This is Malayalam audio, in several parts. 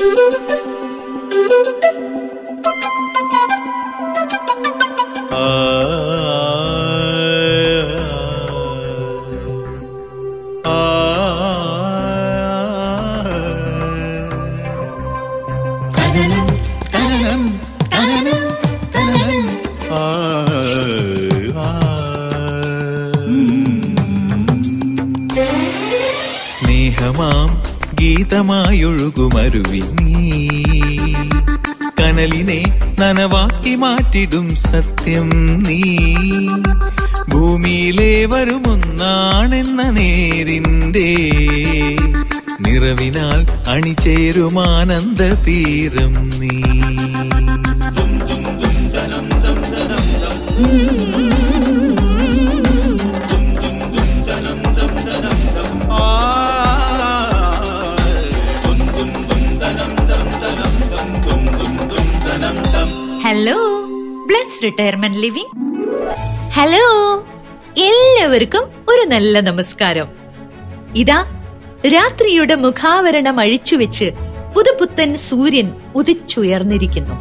തനനം തനനം തനനം തനനം ആ ആ സ്നേഹമാം ഗീതമായൊഴുകുമരുവി നീ കനലിനെ നനവാക്കി മാറ്റിടും സത്യം നീ ഭൂമിയിലെ വരുമൊന്നാണെന്ന നേരിന്റെ നിറവിനാൽ അണിചേരുമാനന്ദ തീരം നീ hello Bless retirement living hello എല്ലാവർക്കും ഒരു നല്ല നമസ്കാരം ഇതാ രാത്രിയുടെ മുഖാവരണം അഴിച്ചുവെച്ച് പുതുപുത്തൻ സൂര്യൻ ഉദിച്ചുയർന്നിരിക്കുന്നു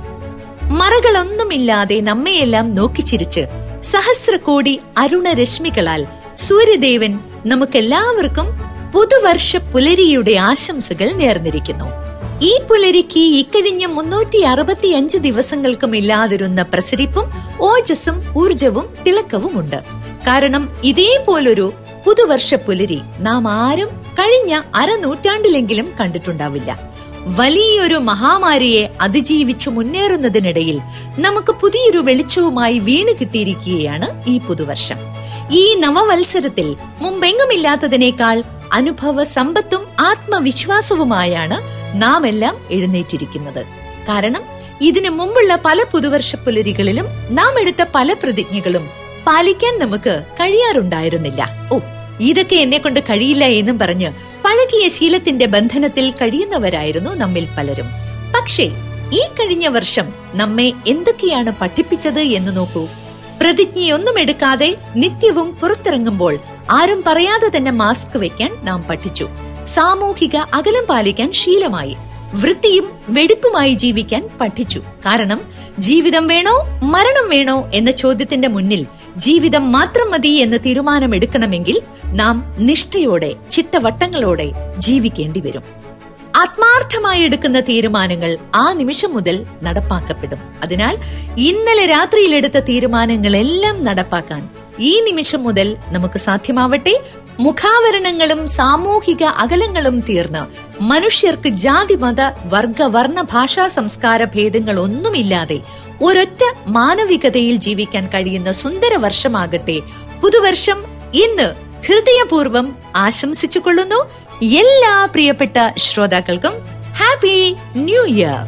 മറകളൊന്നുമില്ലാതെ നമ്മയെല്ലാം നോക്കിച്ചിരിച്ച് സഹസ്രകോടി അരുണരശ്മികളാൽ സൂര്യദേവൻ നമുക്കെല്ലാവർക്കും പുതുവർഷ പുലരിയുടെ ആശംസകൾ നേർന്നിരിക്കുന്നു ഈ പുലരിക്ക് ഇക്കഴിഞ്ഞ മുന്നൂറ്റി അറുപത്തിയഞ്ച് ദിവസങ്ങൾക്കും ഇല്ലാതിരുന്ന പ്രസരിപ്പും ഓജസ്സും ഊർജവും തിളക്കവുമുണ്ട് കാരണം ഇതേപോലൊരു പുതുവർഷ പുലരി നാം ആരും കഴിഞ്ഞ അരനൂറ്റാണ്ടിലെങ്കിലും കണ്ടിട്ടുണ്ടാവില്ല വലിയൊരു മഹാമാരിയെ അതിജീവിച്ചു മുന്നേറുന്നതിനിടയിൽ നമുക്ക് പുതിയൊരു വെളിച്ചവുമായി വീണ് കിട്ടിയിരിക്കുകയാണ് ഈ പുതുവർഷം ഈ നവവത്സരത്തിൽ മുമ്പെങ്ങുമില്ലാത്തതിനേക്കാൾ അനുഭവ സമ്പത്തും ആത്മവിശ്വാസവുമായാണ് നാം എല്ലാം എഴുന്നേറ്റിരിക്കുന്നത് കാരണം ഇതിനു മുമ്പുള്ള പല പുതുവർഷ പുലരികളിലും നാം എടുത്ത പല പ്രതിജ്ഞകളും പാലിക്കാൻ നമുക്ക് കഴിയാറുണ്ടായിരുന്നില്ല ഓ ഇതൊക്കെ എന്നെ കൊണ്ട് കഴിയില്ല എന്നും പറഞ്ഞ് പഴകിയ ശീലത്തിന്റെ ബന്ധനത്തിൽ കഴിയുന്നവരായിരുന്നു നമ്മിൽ പലരും പക്ഷേ ഈ കഴിഞ്ഞ വർഷം നമ്മെ എന്തൊക്കെയാണ് പഠിപ്പിച്ചത് എന്ന് നോക്കൂ പ്രതിജ്ഞയൊന്നും എടുക്കാതെ നിത്യവും പുറത്തിറങ്ങുമ്പോൾ ആരും പറയാതെ തന്നെ മാസ്ക് വെക്കാൻ നാം പഠിച്ചു സാമൂഹിക അകലം പാലിക്കാൻ ശീലമായി വൃത്തിയും വെടിപ്പുമായി ജീവിക്കാൻ പഠിച്ചു കാരണം ജീവിതം വേണോ മരണം വേണോ എന്ന ചോദ്യത്തിന്റെ മുന്നിൽ ജീവിതം മാത്രം മതി എന്ന് തീരുമാനമെടുക്കണമെങ്കിൽ നാം നിഷ്ഠയോടെ ചിട്ടവട്ടങ്ങളോടെ ജീവിക്കേണ്ടി വരും ആത്മാർത്ഥമായി എടുക്കുന്ന തീരുമാനങ്ങൾ ആ നിമിഷം മുതൽ നടപ്പാക്കപ്പെടും അതിനാൽ ഇന്നലെ രാത്രിയിൽ എടുത്ത തീരുമാനങ്ങളെല്ലാം നടപ്പാക്കാൻ ഈ നിമിഷം മുതൽ നമുക്ക് സാധ്യമാവട്ടെ മുഖാവരണങ്ങളും സാമൂഹിക അകലങ്ങളും തീർന്ന് മനുഷ്യർക്ക് ജാതി മത വർഗ വർണ്ണ ഭാഷാ സംസ്കാര ഭേദങ്ങൾ ഒന്നുമില്ലാതെ ഒരൊറ്റ മാനവികതയിൽ ജീവിക്കാൻ കഴിയുന്ന സുന്ദര വർഷമാകട്ടെ പുതുവർഷം ഇന്ന് ഹൃദയപൂർവ്വം ആശംസിച്ചുകൊള്ളുന്നു എല്ലാ പ്രിയപ്പെട്ട ശ്രോതാക്കൾക്കും ഹാപ്പി ന്യൂ ഇയർ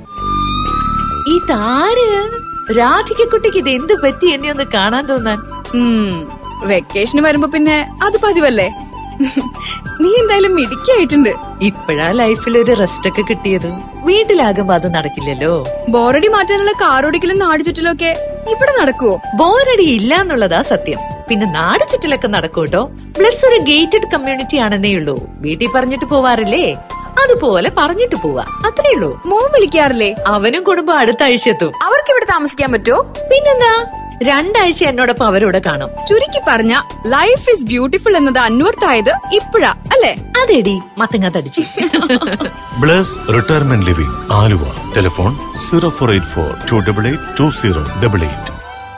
ഇതാര് രാധികക്കുട്ടിക്ക് ഇത് എന്ത് പറ്റി എന്നെ ഒന്ന് കാണാൻ തോന്നാൻ ഉം, വെക്കേഷന് വരുമ്പോ പിന്നെ അത് പതിവല്ലേ നീ എന്തായാലും മിടുക്കിയായിട്ടുണ്ട് ഇപ്പോഴാ ലൈഫിൽ ഒരു റെസ്റ്റ് ഒക്കെ കിട്ടിയത് വീട്ടിലാകുമ്പോ അത് നടക്കില്ലല്ലോ ബോറടി മാറ്റാനുള്ള കാറോടിക്കലും നാട് ചുറ്റലും ഒക്കെ ഇവിടെ നടക്കുവോ ബോറടി ഇല്ല എന്നുള്ളതാ സത്യം പിന്നെ നാട് ചുറ്റിലൊക്കെ നടക്കൂട്ടോ പ്ലസ് ഒരു ഗേറ്റഡ് കമ്മ്യൂണിറ്റി ആണെന്നേ ഉള്ളൂ വീട്ടിൽ പറഞ്ഞിട്ട് പോവാറില്ലേ അതുപോലെ പറഞ്ഞിട്ട് പോവാ അത്രേ ഉള്ളൂ മോൻ വിളിക്കാറില്ലേ അവനും കുടുംബം അടുത്ത ആഴ്ച എത്തും അവർക്ക് ഇവിടെ താമസിക്കാൻ പറ്റുമോ പിന്നെന്താ രണ്ടാഴ്ച എന്നോടൊപ്പം അവരോട് കാണും ചുരുക്കി പറഞ്ഞ ലൈഫ് ഇസ് ബ്യൂട്ടിഫുൾ എന്നത് അന്വർത്ഥായത് ഇപ്പോഴാ അല്ലേ അതെടി മത്തങ്ങ തടിച്ച് Bless retirement living Aluva telephone zero four eight four two double eight two zero double eight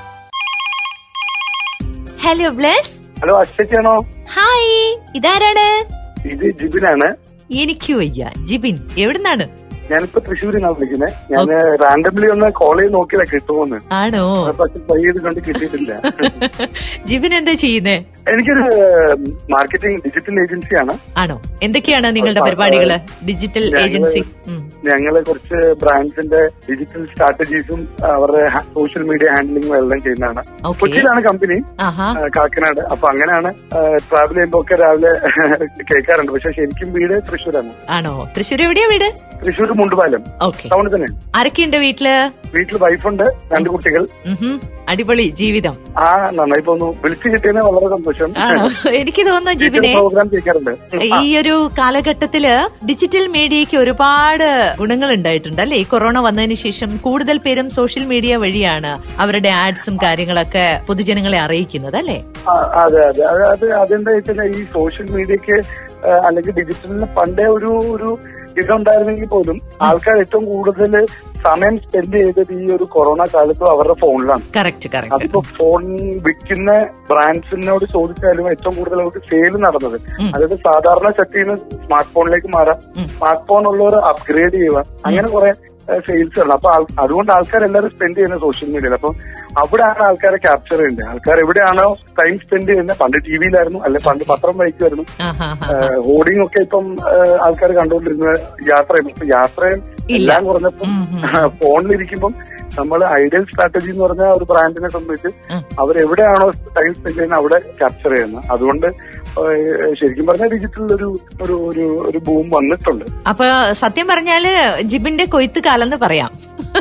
hello Bless hello അശ്വതിയാണോ ഹായ് ഇതാരാണ് ഇത് ജിബിനാണ് എനിക്ക് വയ്യ ജിബിൻ എവിടുന്നാണ് ഞാനിപ്പോ തൃശ്ശൂരിൽ നിന്നാണ് വിളിക്കുന്നത് ഞാൻ റാൻഡംലി ഒന്ന് കോൾ ചെയ്ത് നോക്കിയതാ കിട്ടുമോന്ന് ആണോ പക്ഷെ ട്രൈ ചെയ്ത് കണ്ട് കിട്ടിയിട്ടില്ല ജിബിൻ എന്താ ചെയ്യുന്നേ എനിക്കൊരു മാർക്കറ്റിംഗ് ഡിജിറ്റൽ ഏജൻസിയാണ് ആണോ എന്തൊക്കെയാണ് നിങ്ങളുടെ ആ, പരിപാടികള് ഡിജിറ്റൽ ഞങ്ങള് ഏജൻസി ഉം. ഞങ്ങള് കുറച്ച് ബ്രാൻഡ്സിന്റെ ഡിജിറ്റൽ സ്ട്രാറ്റജീസും അവരുടെ സോഷ്യൽ മീഡിയ ഹാൻഡ്ലിംഗും എല്ലാം ചെയ്യുന്നതാണ് Okay. കൊച്ചിയിലാണ് കമ്പനി ആഹാ ആ, കാക്കനാട് അപ്പൊ അങ്ങനെയാണ് ട്രാവൽ ചെയ്യുമ്പോ ഒക്കെ രാവിലെ കേൾക്കാറുണ്ട് പക്ഷെ ശരിക്കും വീട് തൃശ്ശൂരാണ് ആണോ തൃശ്ശൂർ എവിടെയാ വീട് തൃശ്ശൂർ മുണ്ടുപാലം ഓക്കെ ടൗണിൽ തന്നെ ആരൊക്കെയുണ്ട് വീട്ടില് വീട്ടിൽ വൈഫുണ്ട് രണ്ട് കുട്ടികൾ ഉഹും. അടിപൊളി ജീവിതം ആ നന്നായി പോന്നു വിളിച്ചു കിട്ടിയതിന് വളരെ സന്തോഷം ആണോ എനിക്ക് തോന്നുന്നു ജിബിനെ പ്രോഗ്രാം കേൾക്കാറുണ്ട് ഈ ഒരു കാലഘട്ടത്തില് ഡിജിറ്റൽ മീഡിയയ്ക്ക് ഒരുപാട് ഗുണങ്ങൾ ഉണ്ടായിട്ടുണ്ട് അല്ലെ ഈ കൊറോണ വന്നതിന് ശേഷം കൂടുതൽ പേരും സോഷ്യൽ മീഡിയ വഴിയാണ് അവരുടെ ആഡ്സും കാര്യങ്ങളൊക്കെ പൊതുജനങ്ങളെ അറിയിക്കുന്നത് അല്ലെ ആ, അതെ അതെ അത് അത് അതെന്താ വെച്ചാൽ ഈ സോഷ്യൽ മീഡിയക്ക് ആ, അല്ലെങ്കിൽ ഡിജിറ്റലിന് പണ്ടേ ഒരു ഒരു ഇതുണ്ടായിരുന്നെങ്കിൽ പോലും ആൾക്കാർ ഏറ്റവും കൂടുതൽ സമയം സ്പെൻഡ് ചെയ്തത് ഈ ഒരു കൊറോണ കാലത്തും അവരുടെ ഫോണിലാണ് കറക്റ്റ് കറക്റ്റ് അതിപ്പോ ഫോൺ വിൽക്കുന്ന ബ്രാൻഡ്സിനോട് ചോദിച്ചാലും ഏറ്റവും കൂടുതൽ അവർക്ക് സെയിൽ നടന്നത് അതായത് സാധാരണ സെറ്റിൽ നിന്ന് സ്മാർട്ട് ഫോണിലേക്ക് മാറാം സ്മാർട്ട് ഫോൺ ഉള്ളവർ അപ്ഗ്രേഡ് ചെയ്യുക അങ്ങനെ കുറെ സെയിൽസ് ഉണ്ട് അപ്പൊ ആൾ- അതുകൊണ്ട് ആൾക്കാർ എല്ലാവരും സ്പെൻഡ് ചെയ്യുന്നത് സോഷ്യൽ മീഡിയയിൽ അപ്പൊ അവിടെയാണ് ആൾക്കാരെ ക്യാപ്ചർ ചെയ്യേണ്ടത് ആൾക്കാർ എവിടെയാണോ ടൈം സ്പെൻഡ് ചെയ്യുന്നത് പണ്ട് ടി വിയിലായിരുന്നു അല്ലെ പണ്ട് പത്രം വായിക്കുമായിരുന്നു ഹോർഡിംഗ് ഒക്കെ ഇപ്പം ആൾക്കാർ കണ്ടുകൊണ്ടിരുന്നത് യാത്ര ചെയ്യുമ്പോൾ ഇപ്പൊ യാത്രയും എല്ലാം കുറഞ്ഞപ്പം ഫോണിലിരിക്കുമ്പം നമ്മൾ ഐഡിയൽ സ്ട്രാറ്റജി എന്ന് പറഞ്ഞ ഒരു ബ്രാൻഡിനെ സംബന്ധിച്ച് അവരെവിടെയാണോ ടൈം സ്പെൻഡ് ചെയ്യുന്നത് അവിടെ ക്യാപ്ചർ ചെയ്യുന്നത് അതുകൊണ്ട് ഏഹ് ശരിക്കും പറഞ്ഞാൽ ഡിജിറ്റലിൽ ഒരു ഒരു ഒരു ഒരു ബൂം വന്നിട്ടുണ്ട് അപ്പൊ സത്യം പറഞ്ഞാല് ജിബിന്റെ കൊയ്ത്ത് കാലം പറയാം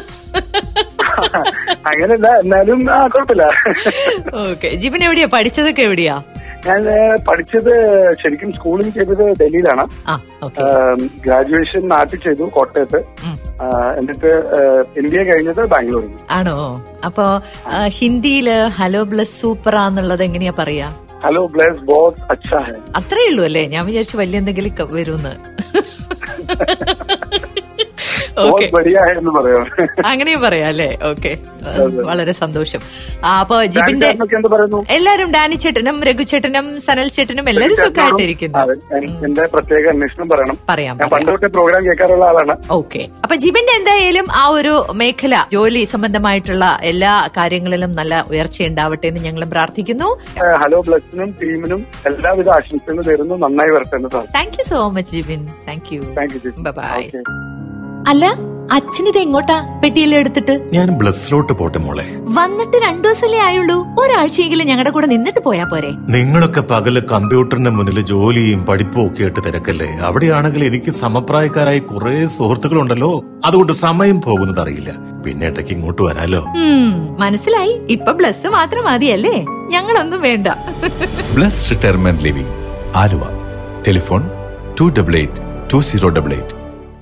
അങ്ങനെയല്ല എന്നാലും ആ കുഴപ്പമില്ല ഓക്കെ ജിബിൻ എവിടെയാ പഠിച്ചതൊക്കെ എവിടെയാ ഞാൻ ഏഹ്, പഠിച്ചത് ശരിക്കും സ്കൂളിൽ ചെയ്തത് ഡൽഹിയിലാണ് ആ ഓക്കെ ഗ്രാജുവേഷൻ നാട്ടിൽ ചെയ്തു കോട്ടയത്ത് ആ, എന്നിട്ട് എം ബി എ കഴിഞ്ഞത് ബാംഗ്ലൂരിൽ ആണോ അപ്പൊ ആ, ഹിന്ദിയില് ഹലോ ബ്ലസ് സൂപ്പറാന്നുള്ളത് എങ്ങനെയാ പറയാ ഹലോ ബ്ലേസ് ബോസ് അച്ഛാ ഹെ അത്രേ ഉള്ളൂ അല്ലേ ഞാൻ വിചാരിച്ചു വലിയ എന്തെങ്കിലും ക- വരുമെന്ന് ഓക്കെ ബോസ് ബടിയ ഹെ എന്ന് പറയാം അങ്ങനെയും പറയാം അല്ലേ ഓക്കെ വളരെ സന്തോഷം ആ, അപ്പൊ ജിബിന്റെ ഡാൻസാറിനൊക്കെ എന്ത് പറയുന്നു എല്ലാരും ഡാനി ചേട്ടനും രഘു ചേട്ടനും സനൽ ചേട്ടനും എല്ലാരും സുഖമായിട്ടിരിക്കുന്നു അതെ, എൻ- എന്റെ പ്രത്യേക അന്വേഷണം പറയണം പറയാം ഞാൻ പറയാം പണ്ട് തൊട്ടേ പ്രോഗ്രാം കേൾക്കാറുള്ള ആളാണ് ഓക്കെ അപ്പൊ ജിബിന്റെ എന്തായാലും ആ ഒരു മേഖല ജോലി സംബന്ധമായിട്ടുള്ള എല്ലാ കാര്യങ്ങളിലും നല്ല ഉയർച്ച ഉണ്ടാവട്ടെ എന്ന് ഞങ്ങളും പ്രാർത്ഥിക്കുന്നു ഏഹ്, ഹലോ ബ്ലസ്സിനും ടീമിനും എല്ലാവിധ ആശംസകളും നേരുന്നു നന്നായി വരട്ടെ എന്ന് sir thank you so much Jibin thank you thank you ചേച്ചി ബൈ ഓക്കെ അല്ല അച്ഛനിത് എങ്ങോട്ടാ പെട്ടിയെല്ലാം എടുത്തിട്ട് ഞാൻ ബ്ലസ്സിലോട്ട് പോട്ടെ മോളെ വന്നിട്ട് രണ്ടു ദിവസമല്ലേ ആയുള്ളൂ ഒരാഴ്ചയെങ്കിലും ഞങ്ങളുടെ കൂടെ നിന്നിട്ട് പോയാ പോരെ നിങ്ങളൊക്കെ പകല് കമ്പ്യൂട്ടറിന്റെ മുന്നിൽ ജോലിയും പഠിപ്പും ഒക്കെ ആയിട്ട് തിരക്കല്ലേ അവിടെയാണെങ്കിൽ എനിക്ക് സമപ്രായക്കാരായി കുറെ സുഹൃത്തുക്കളുണ്ടല്ലോ അതുകൊണ്ട് സമയം പോകുന്നത് അറിയില്ല പിന്നെ ഇടയ്ക്ക് ഇങ്ങോട്ട് വരാലോ ഉം, മനസ്സിലായി ഇപ്പൊ പ്ലസ് മാത്രം മതിയല്ലേ ഞങ്ങളൊന്നും വേണ്ട Bless retirement living Aluva telephone two double eight two zero double eight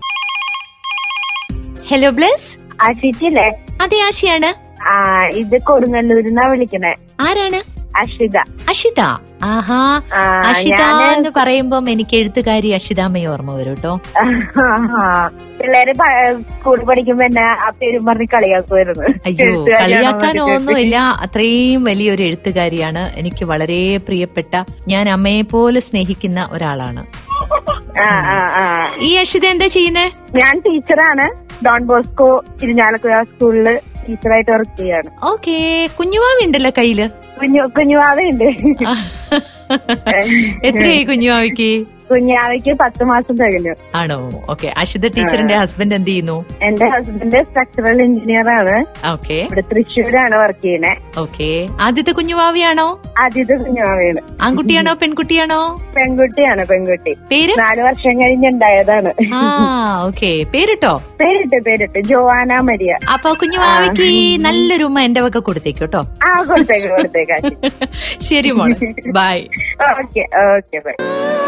hello Bless അഷിറ്റില്ലേ അതെ ആശയാണ് ആ ഇത് കൊടുങ്ങല്ലൂരിന്നാ വിളിക്കണേ ആരാണ് അഷിത അഷിത ആഹാ ആ, അഷിത ഞാന് എന്ന് പറയുമ്പം എനിക്ക് എഴുത്തുകാരി അഷിതാമ്മയെ ഓർമ്മ വരും കേട്ടോ പിള്ളേര് പ- സ്കൂളിൽ പഠിക്കുമ്പോ എന്നെ ആ പേരും പറഞ്ഞ് കളിയാക്കുമായിരുന്നു അയ്യോ എഴുത്തുകാരിയാണോ കളിയാക്കാനൊന്നുമില്ല അത്രയും വലിയൊരു എഴുത്തുകാരിയാണ് എനിക്ക് വളരെ പ്രിയപ്പെട്ട ഞാൻ അമ്മയെ പോലെ സ്നേഹിക്കുന്ന ഒരാളാണ് ആ ആ ആ ഈ അഷിത എന്താ ചെയ്യുന്നേ ഞാൻ ടീച്ചറാണ് ഡോൺ ബോസ്കോ ഇരിഞ്ഞാലക്കുഴ സ്കൂളില് ടീച്ചറായിട്ട് വർക്ക് ചെയ്യാണ് ഓക്കേ കുഞ്ഞുമാവി ഉണ്ടല്ലോ കയ്യില് കുഞ്ഞു കുഞ്ഞുവാവയുണ്ട് എത്രയായി കുഞ്ഞുമാവിക്ക് കുഞ്ഞാവയ്ക്ക് പത്ത് മാസം കഴിഞ്ഞു ആണോ ഓക്കെ അഷിത ടീച്ചറിന്റെ ഹസ്ബൻഡ് എന്ത് ചെയ്യുന്നു എന്റെ ഹസ്ബൻഡ് സ്ട്രക്ചറൽ എഞ്ചിനീയർ ആണ് ഓക്കെ ഇവിടെ തൃശ്ശൂരാണ് വർക്ക് ചെയ്യണേ ഓക്കെ ആദ്യത്തെ കുഞ്ഞുമാവിയാണോ ആദ്യത്തെ കുഞ്ഞുമാവയാണ് ആൺകുട്ടിയാണോ പെൺകുട്ടിയാണോ പെൺകുട്ടിയാണ് പെൺകുട്ടി പേര് നാല് വർഷം കഴിഞ്ഞുണ്ടായതാണ് ആ ഓക്കെ പേരിട്ടോ പേരിട്ട് പേരിട്ട് ജോവാന മരിയ അപ്പൊ കുഞ്ഞുമാവിക്ക് നല്ലൊരു ഉമ്മ എന്റെ വക കൊടുത്തേക്ക് കേട്ടോ ആ കൊടുത്തേക്ക് കൊടുത്തേക്ക് ശരി മോളെ ബൈ ഓക്കെ ഓക്കെ ബൈ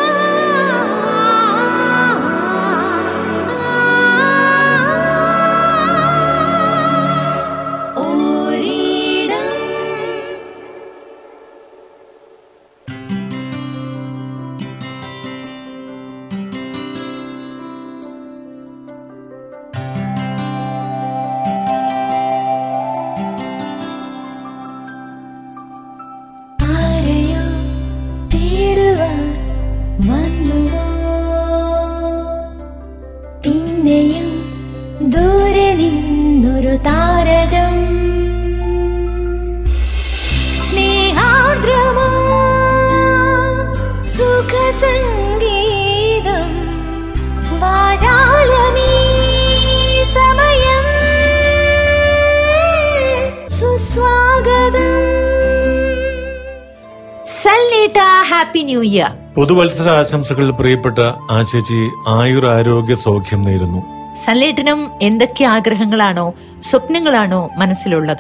ആരെയോ തേടുവാൻ വന്നുവോ പിന്നെയും ദൂരെ നിന്നൊരു താരകം സ്നേഹാർദ്രമോ സുഖസംഗീതം വാചാലമീ സമയം സുസ്വാഗതം സല്ലേട്ട ഹാപ്പി ന്യൂ ഇയർ പുതുവത്സര ആശംസകൾ പ്രിയപ്പെട്ട ആ ചേച്ചി ആയുർ ആരോഗ്യ സൗഖ്യം നേരുന്നു സല്ലേട്ടനും എന്തൊക്കെ ആഗ്രഹങ്ങളാണോ സ്വപ്നങ്ങളാണോ മനസ്സിലുള്ളത്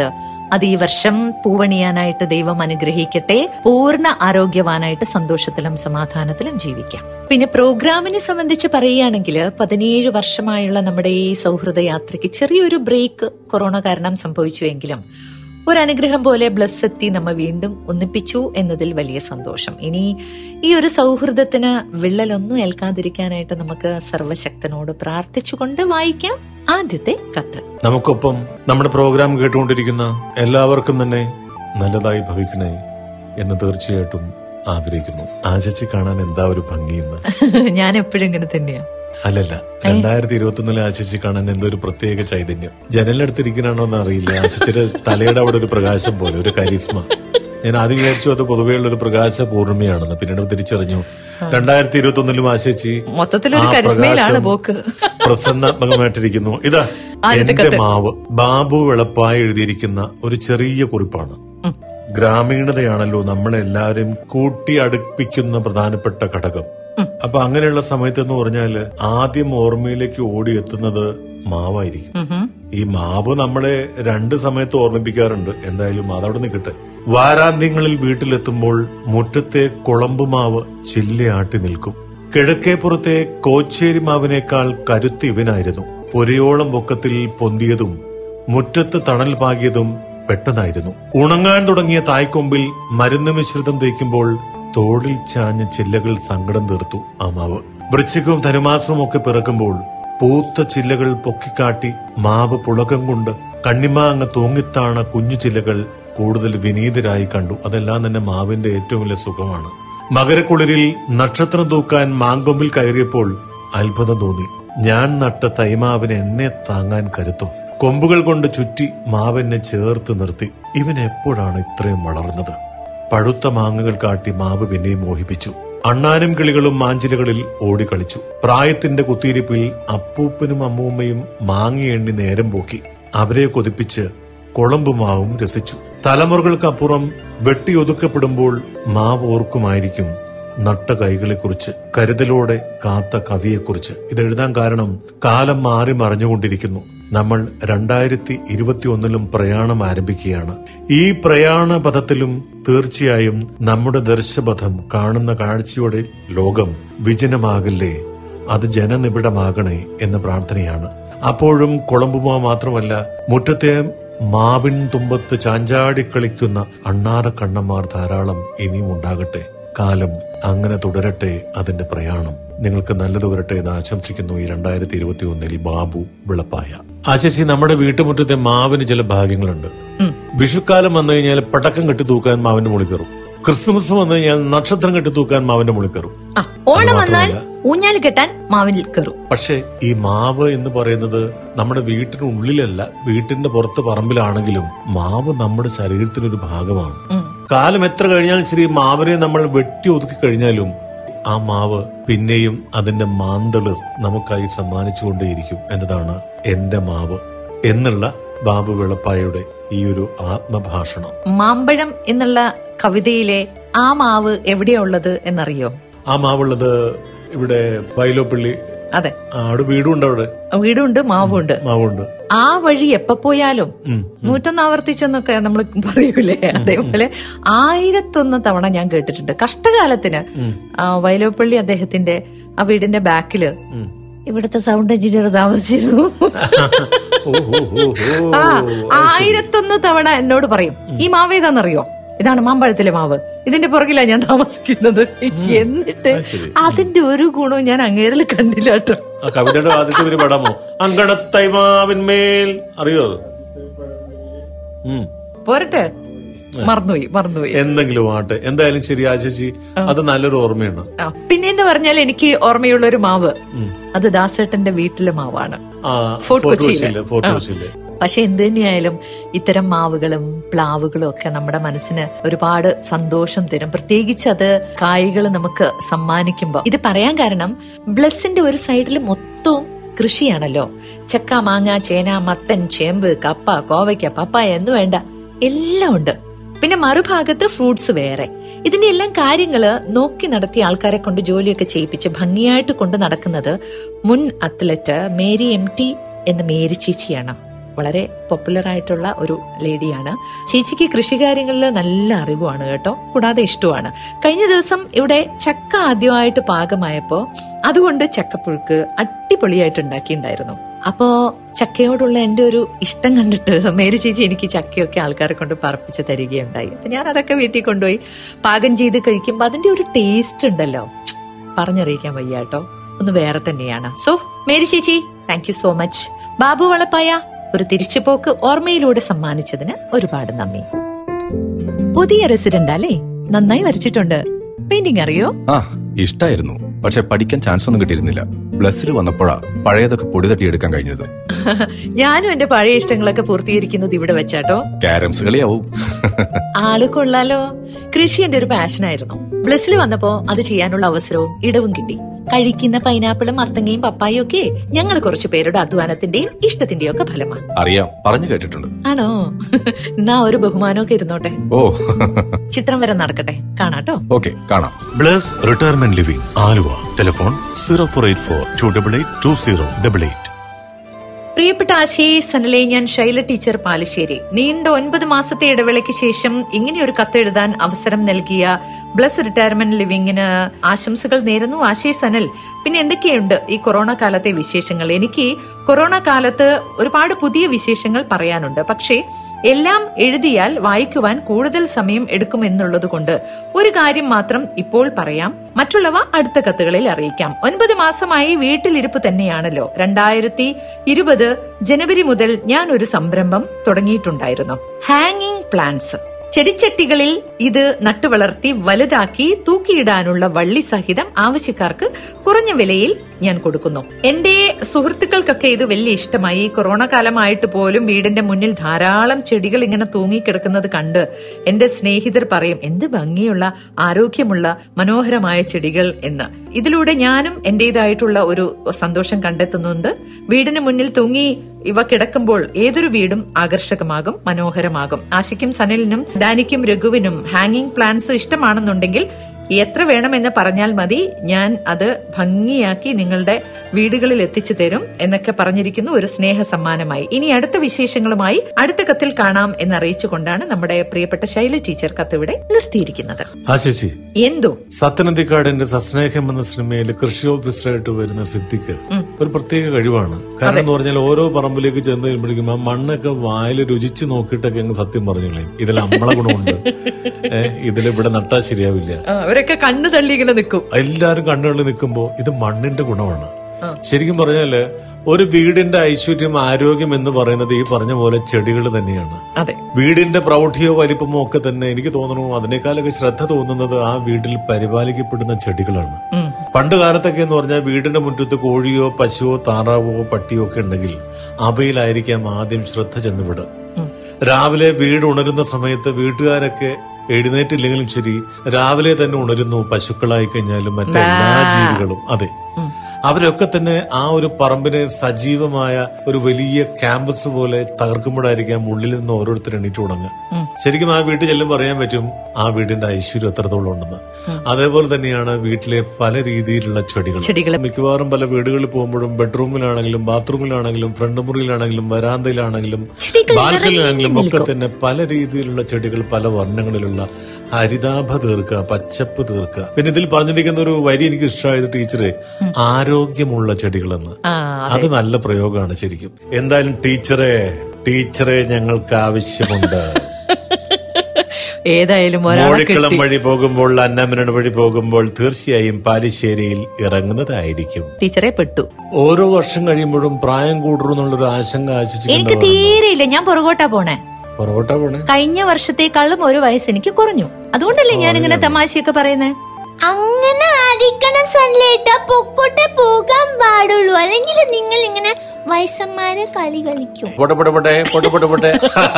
അത് ഈ വർഷം പൂവണിയാനായിട്ട് ദൈവം അനുഗ്രഹിക്കട്ടെ പൂർണ്ണ ആരോഗ്യവാനായിട്ട് സന്തോഷത്തിലും സമാധാനത്തിലും ജീവിക്കാം പിന്നെ പ്രോഗ്രാമിനെ സംബന്ധിച്ച് പറയുകയാണെങ്കിൽ പതിനേഴ് വർഷമായുള്ള നമ്മുടെ ഈ സൗഹൃദ യാത്രയ്ക്ക് ചെറിയൊരു ബ്രേക്ക് കൊറോണ കാരണം സംഭവിച്ചുവെങ്കിലും ഒരു അനുഗ്രഹം പോലെ ബ്ലസ് എത്തി നമ്മ വീണ്ടും ഒന്നിപ്പിച്ചു എന്നതിൽ വലിയ സന്തോഷം ഇനി ഈ ഒരു സൗഹൃദത്തിന് വിള്ളലൊന്നും ഏൽക്കാതിരിക്കാനായിട്ട് നമുക്ക് സർവശക്തനോട് പ്രാർത്ഥിച്ചുകൊണ്ട് വായിക്കാം ആദ്യത്തെ കത്ത് നമുക്കൊപ്പം നമ്മുടെ പ്രോഗ്രാം കേട്ടുകൊണ്ടിരിക്കുന്ന എല്ലാവർക്കും തന്നെ നല്ലതായി ഭവിക്കണേ എന്ന് തീർച്ചയായിട്ടും ആഗ്രഹിക്കുന്നു ആശിച്ച് കാണാൻ എന്താ ഒരു ഭംഗിയെന്ന് ഞാൻ എപ്പോഴും ഇങ്ങനെ തന്നെയാ അല്ലല്ല രണ്ടായിരത്തി ഇരുപത്തി ഒന്നിലെ ആശിച്ച് കാണാൻ എന്തോ ഒരു പ്രത്യേക ചൈതന്യം ജനലിനടുത്തിരിക്കണോ എന്ന് അറിയില്ല ആശിച്ചിട്ട് തലയുടെ അവിടെ ഒരു പ്രകാശം പോലെ ഒരു കരിസ്മ ഞാൻ ആദ്യം വിചാരിച്ചു അത് പൊതുവെയുള്ള ഒരു പ്രകാശ പൂർണ്ണിമയാണെന്ന് പിന്നീട് തിരിച്ചറിഞ്ഞു രണ്ടായിരത്തി ഇരുപത്തി ഒന്നിലും ആശിച്ച് മൊത്തത്തിലൊരു ആ കരിസ്മയിലാണ് പ്രകാശം പോക്ക്. പ്രസന്നാത്മകമായിട്ടിരിക്കുന്നു ഇതാ ആദ്യത്തെ എന്റെ കത്ത്. മാവ് ബാബു വെളപ്പായി എഴുതിയിരിക്കുന്ന ഒരു ചെറിയ കുറിപ്പാണ് ഗ്രാമീണതയാണല്ലോ നമ്മളെല്ലാവരും കൂട്ടി അടുപ്പിക്കുന്ന പ്രധാനപ്പെട്ട ഘടകം അപ്പൊ അങ്ങനെയുള്ള സമയത്ത് എന്ന് പറഞ്ഞാല് ആദ്യം ഓർമ്മയിലേക്ക് ഓടിയെത്തുന്നത് മാവായിരിക്കും ഈ മാവ് നമ്മളെ രണ്ട് സമയത്ത് ഓർമ്മിപ്പിക്കാറുണ്ട് എന്തായാലും അതവിടെ നിൽക്കട്ടെ വാരാന്ത്യങ്ങളിൽ വീട്ടിലെത്തുമ്പോൾ മുറ്റത്തെ കുളമ്പ് മാവ് ചില്ലയാട്ടി നിൽക്കും കിഴക്കേപ്പുറത്തെ കോച്ചേരി മാവിനേക്കാൾ കരുത്ത് ഇവനായിരുന്നു പൊരയോളം പൊക്കത്തിൽ പൊന്തിയതും മുറ്റത്ത് തണൽ പാകിയതും പെട്ടെന്നായിരുന്നു ഉണങ്ങാൻ തുടങ്ങിയ തായ്ക്കൊമ്പിൽ മരുന്ന് മിശ്രിതം തേക്കുമ്പോൾ തോളിൽ ചാഞ്ഞ ചില്ലകൾ സങ്കടം തീർത്തു ആ മാവ് വൃശ്ചികവും ധനുമാസവും ഒക്കെ പിറക്കുമ്പോൾ പൂത്ത ചില്ലകൾ പൊക്കിക്കാട്ടി മാവ് പുളകം കൊണ്ട് കണ്ണിമാങ്ങ തൂങ്ങിത്താണ കുഞ്ഞു ചില്ലകൾ കൂടുതൽ വിനീതരായി കണ്ടു അതെല്ലാം തന്നെ മാവിന്റെ ഏറ്റവും വലിയ സുഖമാണ് മകരക്കുളിരിൽ നക്ഷത്രം തൂക്കാൻ മാങ്കൊമ്പിൽ കയറിയപ്പോൾ അത്ഭുതം തോന്നി ഞാൻ നട്ട തൈമാവിന് എന്നെ താങ്ങാൻ കരുത്തോ കൊമ്പുകൾ കൊണ്ട് ചുറ്റി മാവെന്നെ ചേർത്ത് നിർത്തി ഇവൻ എപ്പോഴാണ് ഇത്രയും വളർന്നത് പഴുത്ത മാങ്ങകൾ കാട്ടി മാവ് പിന്നെയും മോഹിപ്പിച്ചു അണ്ണാനും കിളികളും മാഞ്ചിലകളിൽ ഓടിക്കളിച്ചു പ്രായത്തിന്റെ കുത്തിയിരിപ്പിൽ അപ്പൂപ്പനും അമ്മൂമ്മയും മാങ്ങ എണ്ണി നേരം പോക്കി അവരെ കൊതിപ്പിച്ച് കൊളമ്പ് മാവും രസിച്ചു തലമുറകൾക്കപ്പുറം വെട്ടിയൊതുക്കപ്പെടുമ്പോൾ മാവ് ഓർക്കുമായിരിക്കും നട്ട കൈകളെക്കുറിച്ച് കരുതലോടെ കാത്ത കവിയെക്കുറിച്ച് ഇത് എഴുതാൻ കാരണം കാലം മാറി മറിഞ്ഞുകൊണ്ടിരിക്കുന്നു നമ്മൾ രണ്ടായിരത്തി ഇരുപത്തി ഒന്നിലും പ്രയാണം ആരംഭിക്കുകയാണ് ഈ പ്രയാണ പഥത്തിലും തീർച്ചയായും നമ്മുടെ ദർശപഥം കാണുന്ന കാഴ്ചയോടെ ലോകം വിജനമാകില്ലേ അത് ജനനിബിഡമാകണേ എന്ന പ്രാർത്ഥനയാണ് അപ്പോഴും കൊളമ്പുമാ മാത്രമല്ല മുറ്റത്തെ മാവിൻ തുമ്പത്ത് ചാഞ്ചാടി കളിക്കുന്ന അണ്ണാറ കണ്ണന്മാർ ധാരാളം ഇനിയും ഉണ്ടാകട്ടെ കാലം അങ്ങനെ തുടരട്ടെ അതിന്റെ പ്രയാണം നിങ്ങൾക്ക് നല്ലത് വരട്ടെ എന്ന് ആശംസിക്കുന്നു ഈ രണ്ടായിരത്തി ഇരുപത്തി ഒന്നിൽ ബാബു വിളപ്പായ ആശിച്ചി നമ്മുടെ വീട്ടുമുറ്റത്തെ മാവിന് ചില ഭാഗ്യങ്ങളുണ്ട് വിഷുക്കാലം വന്നു കഴിഞ്ഞാൽ പടക്കം കെട്ടി തൂക്കാൻ മാവിന്റെ മുകളിൽ കയറും ക്രിസ്മസ് വന്നു കഴിഞ്ഞാൽ നക്ഷത്രം കെട്ടി തൂക്കാൻ മാവിന്റെ മുകളിൽ കയറും ആ ഓണം വന്നാൽ മാത്രമല്ല. ഊഞ്ഞാൽ കെട്ടാൻ മാവിൽ കയറും പക്ഷെ ഈ മാവ് എന്ന് പറയുന്നത് നമ്മുടെ വീട്ടിനുള്ളിലല്ല വീട്ടിന്റെ പുറത്ത് പറമ്പിലാണെങ്കിലും മാവ് നമ്മുടെ ശരീരത്തിനൊരു ഭാഗമാണ് കാലം എത്ര കഴിഞ്ഞാലും ശരി മാവിനെ നമ്മൾ വെട്ടി ഒതുക്കി കഴിഞ്ഞാലും ആ മാവ് പിന്നെയും അതിന്റെ മാന്തളിർ നമുക്കായി സമ്മാനിച്ചുകൊണ്ടേയിരിക്കും എന്നതാണ് എന്റെ മാവ് എന്നുള്ള ബാബു വെളപ്പായുടെ ഈ ഒരു ആത്മഭാഷണം മാമ്പഴം എന്നുള്ള കവിതയിലെ ആ മാവ് എവിടെയാ ഉള്ളത് എന്നറിയോ ആ മാവുള്ളത് ഇവിടെ വൈലോപ്പള്ളി അതെ ആ, അവിടെ വീടുണ്ട് അവിടെ വീടുണ്ട് മാവുണ്ട് മാവുണ്ട് ആ വഴി എപ്പോ പോയാലും നൂറ്റൊന്ന് ആവർത്തിച്ചെന്നൊക്കെ നമ്മൾ പറയൂലേ അതേപോലെ ആയിരത്തൊന്ന് തവണ ഞാൻ കേട്ടിട്ടുണ്ട് കഷ്ടകാലത്തിന് ആ, വയലോപ്പള്ളി അദ്ദേഹത്തിന്റെ ആ വീടിന്റെ ബാക്കില് ഇവിടുത്തെ സൗണ്ട് എഞ്ചിനീയർ താമസിച്ചിരുന്നു ഓ, ഓ, ഓ, ഓ. ആ ആയിരത്തൊന്ന് തവണ എന്നോട് പറയും ഈ മാവ് ഏതാണെന്നറിയോ ഇതാണ് മാമ്പഴത്തിലെ മാവ് ഇതിന്റെ പുറകിലാ ഞാൻ താമസിക്കുന്നത് എന്നിട്ട് അതിന്റെ ഒരു ഗുണവും ഞാൻ അങ്ങേരിൽ കണ്ടില്ല കേട്ടോ ആ കവിതയുടെ ആദ്യത്തെ ഒരു പടമോ അങ്കണത്തൈമാവിന്മേൽ അറിയോ അത്? ഉം. പോരട്ടെ മറന്നുപോയി മറന്നുപോയി എന്തെങ്കിലും ആട്ടെ എന്തായാലും ശരി ആശിച്ചി അത് നല്ലൊരു ഓർമ്മയാണ് ആ, പിന്നെന്ന് പറഞ്ഞാൽ എനിക്ക് ഓർമ്മയുള്ള ഒരു മാവ് അത് ദാസേട്ടന്റെ വീട്ടിലെ മാവാണ് ആ ഫോർട്ട് ഫോർട്ട് കൊച്ചിയിലെ. കൊച്ചിയിലെ ഫോർട്ട് ആ. കൊച്ചിയിലെ പക്ഷെ എന്ത് തന്നെയായാലും ഇത്തരം മാവുകളും പ്ലാവുകളും ഒക്കെ നമ്മുടെ മനസ്സിന് ഒരുപാട് സന്തോഷം തരും പ്രത്യേകിച്ച് അത് കായ്കൾ നമുക്ക് സമ്മാനിക്കുമ്പോൾ ഇത് പറയാൻ കാരണം ബ്ലസ്സിന്റെ ഒരു സൈഡിൽ മൊത്തവും കൃഷിയാണല്ലോ ചക്ക മാങ്ങ ചേന മത്തൻ ചേമ്പ് കപ്പ കോവയ്ക്ക പപ്പായ എന്ന് വേണ്ട എല്ലാം ഉണ്ട് പിന്നെ മറുഭാഗത്ത് ഫ്രൂട്ട്സ് വേറെ ഇതിന്റെ എല്ലാം കാര്യങ്ങള് നോക്കി നടത്തിയ ആൾക്കാരെ കൊണ്ട് ജോലിയൊക്കെ ചെയ്യിപ്പിച്ച് ഭംഗിയായിട്ട് കൊണ്ട് നടക്കുന്നത് മുൻ അത്ലറ്റ് മേരി എം ടി എന്ന മേരി ചേച്ചിയാണ് വളരെ പോപ്പുലർ ആയിട്ടുള്ള ഒരു ലേഡിയാണ് ചേച്ചിക്ക് കൃഷികാര്യങ്ങളിൽ നല്ല അറിവുമാണ് കേട്ടോ കൂടാതെ ഇഷ്ടമാണ് കഴിഞ്ഞ ദിവസം ഇവിടെ ചക്ക ആദ്യമായിട്ട് പാകമായപ്പോ അതുകൊണ്ട് ചക്കപ്പുഴുക്ക് അടിപൊളിയായിട്ട് ഉണ്ടാക്കിയിട്ടുണ്ടായിരുന്നു അപ്പോ ചക്കയോടുള്ള എന്റെ ഒരു ഇഷ്ടം കണ്ടിട്ട് മേരി ചേച്ചി എനിക്ക് ചക്കയൊക്കെ ആൾക്കാരെ കൊണ്ട് പറപ്പിച്ച് തരികയുണ്ടായി അപ്പൊ ഞാൻ അതൊക്കെ വീട്ടിൽ കൊണ്ടുപോയി പാകം ചെയ്ത് കഴിക്കുമ്പോൾ അതിന്റെ ഒരു ടേസ്റ്റ് ഉണ്ടല്ലോ പറഞ്ഞറിയിക്കാൻ വയ്യ കേട്ടോ ഒന്ന് വേറെ തന്നെയാണ് സോ മേരി ചേച്ചി thank you so much Babu വളപ്പായ ഒരു തിരിച്ചുപോക്ക് ഓർമ്മയിലൂടെ സമ്മാനിച്ചതിന് ഒരുപാട് നന്ദി പുതിയ റെസിഡന്റ് അല്ലേ നന്നായി വരച്ചിട്ടുണ്ട് പെയിന്റിംഗ് അറിയോ ആ ഇഷ്ടായിരുന്നു പക്ഷെ പഠിക്കാൻ ചാൻസ് ഒന്നും കിട്ടിയിരുന്നില്ല പ്ലസിൽ വന്നപ്പോഴാ പഴയതൊക്കെ പൊടി തട്ടിയെടുക്കാൻ കഴിഞ്ഞത് ഞാനും എന്റെ പഴയ ഇഷ്ടങ്ങളൊക്കെ പൂർത്തീകരിക്കുന്നത് ഇവിടെ വെച്ചാട്ടോ ക്യാരംസ് കളിയാവും ആള് കൊള്ളാലോ കൃഷി എന്റെ ഒരു പാഷനായിരുന്നു ബ്ലസ്സിൽ വന്നപ്പോ അത് ചെയ്യാനുള്ള അവസരവും ഇടവും കിട്ടി കഴിക്കുന്ന പൈനാപ്പിളും മത്തങ്ങയും പപ്പായും ഒക്കെ ഞങ്ങൾ കുറച്ചു പേരുടെ അധ്വാനത്തിന്റെയും ഇഷ്ടത്തിന്റെയും ഒക്കെ ഫലമാണ് അറിയാം പറഞ്ഞു കേട്ടിട്ടുണ്ട് ആണോ എന്നാ ഒരു ബഹുമാനമൊക്കെ ഇരുന്നോട്ടെ ഓ ചിത്രം വരെ നടക്കട്ടെ കാണാട്ടോ ഓക്കെ കാണാം Bless retirement living Aluva telephone zero four eight four two double eight two zero double eight പ്രിയപ്പെട്ട ആശയെ സനലെ ഞാൻ ശൈല ടീച്ചർ പാലശ്ശേരി നീണ്ട ഒൻപത് മാസത്തെ ഇടവേളയ്ക്ക് ശേഷം ഇങ്ങനെയൊരു കത്തെഴുതാൻ അവസരം നൽകിയ ബ്ലസ് റിട്ടയർമെന്റ് ലിവിങ്ങിന് ആശംസകൾ നേരുന്നു ആശയ സനൽ പിന്നെ എന്തൊക്കെയുണ്ട് ഈ കൊറോണ കാലത്തെ വിശേഷങ്ങൾ എനിക്ക് കൊറോണ കാലത്ത് ഒരുപാട് പുതിയ വിശേഷങ്ങൾ പറയാനുണ്ട് പക്ഷേ എല്ലാം എഴുതിയാൽ വായിക്കുവാൻ കൂടുതൽ സമയം എടുക്കുമെന്നുള്ളത് കൊണ്ട് ഒരു കാര്യം മാത്രം ഇപ്പോൾ പറയാം മറ്റുള്ളവ അടുത്ത കത്തുകളിൽ അറിയിക്കാം ഒൻപത് മാസമായി വീട്ടിലിരിപ്പ് തന്നെയാണല്ലോ രണ്ടായിരത്തി ഇരുപത് ജനുവരി മുതൽ ഞാൻ ഒരു സംരംഭം തുടങ്ങിയിട്ടുണ്ടായിരുന്നു ഹാങ്ങിങ് പ്ലാന്റ്സ് ചെടിച്ചട്ടികളിൽ ഇത് നട്ടുവളർത്തി വലുതാക്കി തൂക്കിയിടാനുള്ള വള്ളി സഹിതം ആവശ്യക്കാർക്ക് കുറഞ്ഞ വിലയിൽ ഞാൻ കൊടുക്കുന്നു എന്റെ സുഹൃത്തുക്കൾക്കൊക്കെ ഇത് വലിയ ഇഷ്ടമായി കൊറോണ കാലമായിട്ട് പോലും വീടിന്റെ മുന്നിൽ ധാരാളം ചെടികൾ ഇങ്ങനെ തൂങ്ങിക്കിടക്കുന്നത് കണ്ട് എന്റെ സ്നേഹിതർ പറയും എന്ത് ഭംഗിയുള്ള ആരോഗ്യമുള്ള മനോഹരമായ ചെടികൾ എന്ന് ഇതിലൂടെ ഞാനും എന്റേതായിട്ടുള്ള ഒരു സന്തോഷം കണ്ടെത്തുന്നുണ്ട് വീടിന് മുന്നിൽ തൂങ്ങി ഇവ കിടക്കുമ്പോൾ ഏതൊരു വീടും ആകർഷകമാകും മനോഹരമാകും ആശയ്ക്കും സനലിനും ഡാനിക്കും രഘുവിനും ഹാങ്ങിങ് പ്ലാന്റ്സ് ഇഷ്ടമാണെന്നുണ്ടെങ്കിൽ എത്ര വേണമെന്ന് പറഞ്ഞാൽ മതി ഞാൻ അത് ഭംഗിയാക്കി നിങ്ങളുടെ വീടുകളിൽ എത്തിച്ചു തരും എന്നൊക്കെ പറഞ്ഞിരിക്കുന്നു ഒരു സ്നേഹ സമ്മാനമായി ഇനി അടുത്ത വിശേഷങ്ങളുമായി അടുത്ത കത്തിൽ കാണാം എന്നറിയിച്ചുകൊണ്ടാണ് നമ്മുടെ പ്രിയപ്പെട്ട ശൈല ടീച്ചർ കത്ത് ഇവിടെ നിർത്തിയിരിക്കുന്നത് ആ ചേച്ചി എന്തോ സത്യനന്ദിക്കാടിന്റെ സസ്നേഹം എന്ന സിനിമയിൽ കൃഷി ഓഫീസറായിട്ട് വരുന്ന സിദ്ദിഖ് ഒരു പ്രത്യേക കഴിവാണ് കാരണം എന്ന് പറഞ്ഞാൽ ഓരോ പറമ്പിലേക്ക് ചെന്ന് കഴിയുമ്പോഴേക്കും ആ മണ്ണൊക്കെ വായിൽ രുചിച്ച് നോക്കിയിട്ടൊക്കെ അങ്ങ് സത്യം പറഞ്ഞു കളയും ഇതിൽ അമ്മള ഗുണമുണ്ട് ഏഹ് ഇതിൽ ഇവിടെ നട്ടാ ശരിയാവില്ല ആ, അവരൊക്കെ കണ്ണു തള്ളി ഇങ്ങനെ നിൽക്കും എല്ലാരും കണ്ണുകളിൽ നിൽക്കുമ്പോ ഇത് മണ്ണിന്റെ ഗുണമാണ് ശരിക്കും പറഞ്ഞാല് ഒരു വീടിന്റെ ഐശ്വര്യം ആരോഗ്യം എന്ന് പറയുന്നത് ഈ പറഞ്ഞ പോലെ ചെടികൾ തന്നെയാണ് അതെ വീടിന്റെ പ്രൗഢിയോ വലിപ്പമോ ഒക്കെ തന്നെ എനിക്ക് തോന്നുന്നു അതിനേക്കാളൊക്കെ ശ്രദ്ധ തോന്നുന്നത് ആ വീട്ടിൽ പരിപാലിക്കപ്പെടുന്ന ചെടികളാണ് പണ്ട് കാലത്തൊക്കെ എന്ന് പറഞ്ഞാൽ വീടിന്റെ മുറ്റത്ത് കോഴിയോ പശുവോ താറാവോ പട്ടിയോ ഒക്കെ ഉണ്ടെങ്കിൽ അവയിലായിരിക്കാം ആദ്യം ശ്രദ്ധ ചെന്നുവിടുക രാവിലെ വീട് ഉണരുന്ന സമയത്ത് വീട്ടുകാരൊക്കെ എഴുന്നേറ്റില്ലെങ്കിലും ശരി രാവിലെ തന്നെ ഉണരുന്നു പശുക്കളായി കഴിഞ്ഞാലും മറ്റെല്ലാ ജീവികളും അതെ അവരൊക്കെ തന്നെ ആ ഒരു പറമ്പിനെ സജീവമായ ഒരു വലിയ ക്യാമ്പസ് പോലെ തകർക്കുമ്പോഴായിരിക്കാം ഉള്ളിൽ നിന്ന് ഓരോരുത്തർ എണീറ്റ് തുടങ്ങുക ശരിക്കും ആ വീട്ടിൽ ചെല്ലുമ്പോൾ അറിയാൻ പറ്റും ആ വീടിന്റെ ഐശ്വര്യം എത്രത്തോളം ഉണ്ടെന്ന് അതേപോലെ തന്നെയാണ് വീട്ടിലെ പല രീതിയിലുള്ള ചെടികൾ ചെടികള്. മിക്കവാറും പല വീടുകളിൽ പോകുമ്പോഴും ബെഡ്റൂമിലാണെങ്കിലും ബാത്റൂമിലാണെങ്കിലും ഫ്രണ്ട് മുറിയിലാണെങ്കിലും വരാന്തയിലാണെങ്കിലും ചെടികൾ ബാൽക്കണിയിലാണെങ്കിലും നിറഞ്ഞു ഒക്കെ തന്നെ പല രീതിയിലുള്ള ചെടികൾ പല വർണ്ണങ്ങളിലുള്ള ഹരിതാഭ തീർക്കുക പച്ചപ്പ് തീർക്കുക പിന്നെ ഇതിൽ പറഞ്ഞിരിക്കുന്ന ഒരു വരി എനിക്ക് ഇഷ്ടമായത് ടീച്ചറെ ആരോഗ്യമുള്ള ചെടികളെന്ന് ആ അത് നല്ല പ്രയോഗമാണ് ശരിക്കും എന്തായാലും ടീച്ചറെ ടീച്ചറെ ഞങ്ങൾക്ക് ആവശ്യമുണ്ട് ഏതായാലും ഒരാളെ മോഴിക്കളം കിട്ടി വഴി പോകുമ്പോൾ അന്നമനട് വഴി പോകുമ്പോൾ തീർച്ചയായും പാലിശ്ശേരിയിൽ ഇറങ്ങുന്നതായിരിക്കും ടീച്ചറെ പെട്ടു ഓരോ വർഷം കഴിയുമ്പോഴും പ്രായം കൂടുന്നു എന്നുള്ളൊരു ആശങ്ക എനിക്ക് ആശിച്ചിട്ടുണ്ടാവും തീരെയില്ല ഞാൻ പുറകോട്ടാ പോണേ പൊറോട്ട പോണേ കഴിഞ്ഞ വർഷത്തേക്കാളും ഒരു വയസ്സ് എനിക്ക് കുറഞ്ഞു അതുകൊണ്ടല്ലേ ഞാൻ ഇങ്ങനെ തമാശയൊക്കെ പറയുന്നേ അങ്ങനെ ആയിരിക്കണം സൺലൈറ്റ് പൊക്കോട്ടെ പോകാൻ പാടുള്ളൂ അല്ലെങ്കിൽ നിങ്ങൾ ഇങ്ങനെ വയസ്സന്മാരെ കളി കളിക്കും പോട്ടെ പോട്ടെ പോട്ടെ പോട്ടെ പോട്ടെ പോട്ടെ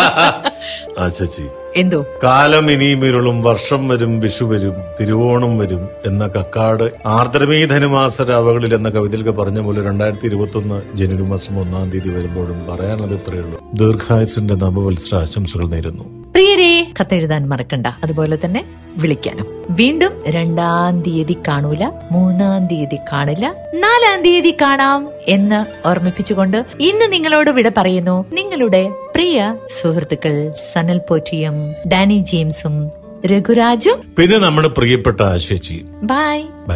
ആ ചേച്ചി എന്തോ കാലം ഇനിയും ഇരുളും വർഷം വരും വിഷു വരും തിരുവോണം വരും എന്ന കക്കാട് ആർദ്രമീ ധനുമാസ രാവകളിൽ എന്ന കവിതയിലൊക്കെ പറഞ്ഞ പോലെ രണ്ടായിരത്തി ഇരുപത്തി ഒന്ന് ജനുവരി മാസം ഒന്നാം തീയതി വരുമ്പോഴും പറയാനുള്ളത് ഇത്രയേ ഉള്ളൂ ദീർഘായുസിന്റെ നവവത്സര ആശംസകൾ നേരുന്നു പ്രിയരെ കത്തെഴുതാൻ മറക്കണ്ട അതുപോലെ തന്നെ വിളിക്കാനും വീണ്ടും രണ്ടാം തീയതി കാണൂല മൂന്നാം തീയതി കാണില്ല നാലാം തീയതി കാണാം എന്ന് ഓർമ്മിപ്പിച്ചുകൊണ്ട് ഇന്ന് നിങ്ങളോട് വിട പറയുന്നു നിങ്ങളുടെ പ്രിയ സുഹൃത്തുക്കൾ സനൽ പോറ്റിയും ഡാനി ജെയിംസും രഘുരാജും പിന്നെ നമ്മുടെ പ്രിയപ്പെട്ട ആശേച്ചി ബൈ ബൈ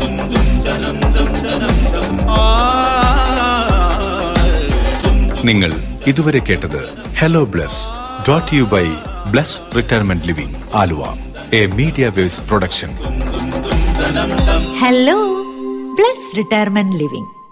നിങ്ങൾ ഇതുവരെ കേട്ടത് hello Bless brought you by Bless retirement living Aluva a Media Waves production hello Bless retirement living